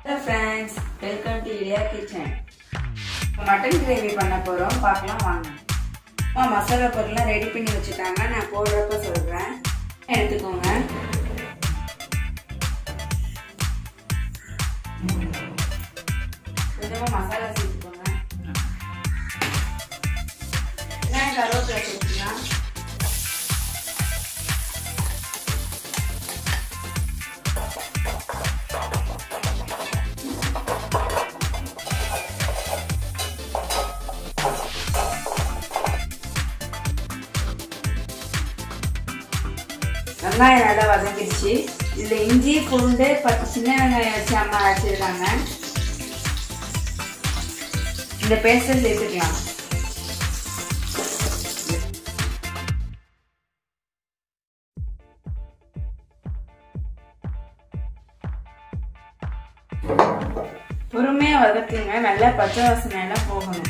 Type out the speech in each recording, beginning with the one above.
hello friends welcome to இடியா kitchen mutton gravy பண்ண போகிறோம் பார்க்கலாம் வாங்க அம்மா மசாலா பொருள்லாம் ரெடி பண்ணி வச்சுட்டாங்க நான் போடுறப்ப சொல்கிறேன் எடுத்துக்கோங்க கொஞ்சமாக மசாலா சேர்த்துக்கோங்க வெங்காயம் கருவேப்பிலை சேர்த்துக்கலாம் வெங்காயம் நல்லா வதங்கிடுச்சு இதில் இஞ்சி பூண்டு பத்து சின்ன வெங்காயம் வச்சு அம்மா அரைச்சிருக்காங்க இந்த பேஸ்ட்டை சேர்த்துக்கலாம் பொறுமையாக வதக்குங்க நல்லா பச்சை வாசனை எல்லாம் போகணும்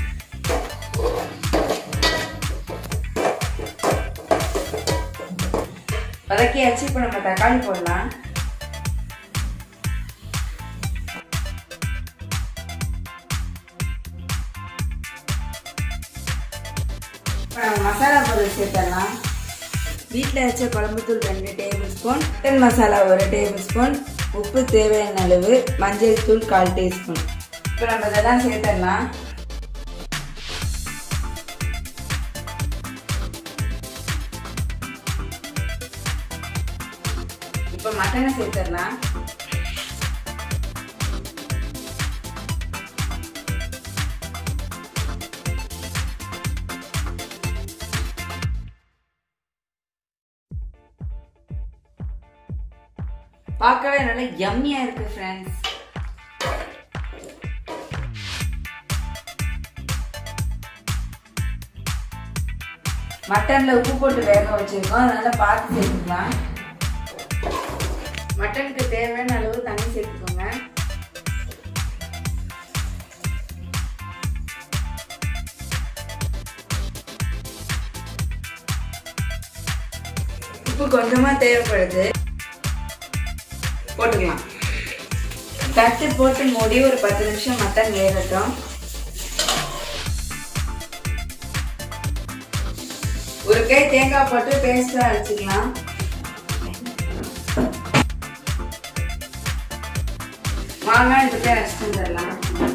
வதக்கியாச்சு இப்போ நம்ம தக்காளி போடலாம் இப்போ நம்ம மசாலா பொருள் சேர்த்துடலாம் வீட்டில் வச்ச குழம்புத்தூள் ரெண்டு டேபிள் ஸ்பூன் மட்டன் மசாலா ஒரு டேபிள் ஸ்பூன் உப்பு தேவையான அளவு மஞ்சள் தூள் கால் டீஸ்பூன் இப்போ நம்ம இதெல்லாம் சேர்த்துடலாம் இப்போ மட்டனை சேர்த்துடலாம் பார்க்கவே நல்லா யம்மியா இருக்கு ஃப்ரெண்ட்ஸ் மட்டன்ல உப்பு போட்டு வேக வச்சிருக்கோம் அதனால பார்த்து சேர்த்துக்கலாம் மட்டனுக்கு தேவையான அளவு தண்ணி சேர்த்துக்கோங்க உப்பு கொஞ்சமா தேவைப்படுது போட்டுக்கலாம் தட்டு போட்டு மூடி ஒரு பத்து நிமிஷம் மட்டன் வேகட்டும் ஒரு கை தேங்காய் போட்டு பேஸ்டா அரைச்சிக்கலாம் மாங்காய் எடுத்து அரைச்சிட்டு வந்துடலாம்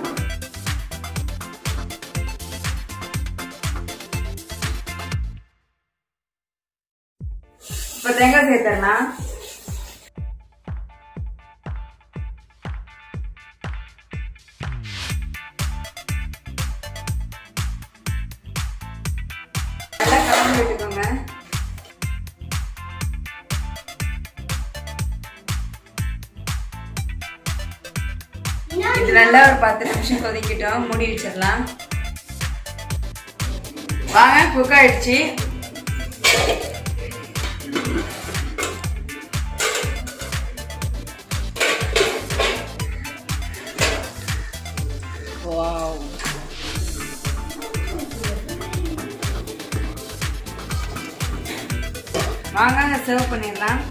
இப்போ தேங்காய் சேர்த்துடலாம் நல்லா கலந்து விட்டுக்கோங்க இது நல்லா ஒரு பத்து நிமிஷம் கொதிக்கிட்டோம் மூடி வச்சிடலாம் வாங்க குக் ஆயிடுச்சு வாவ் வாங்க சர்வ் பண்ணிடலாம்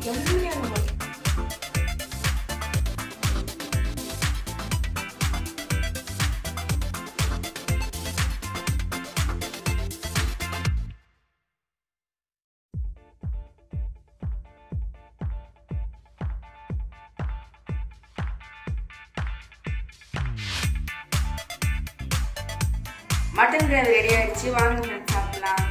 மட்டன் கிரேவி ரெடி ஆயிடுச்சு வாங்க friends சாப்பிடலாம்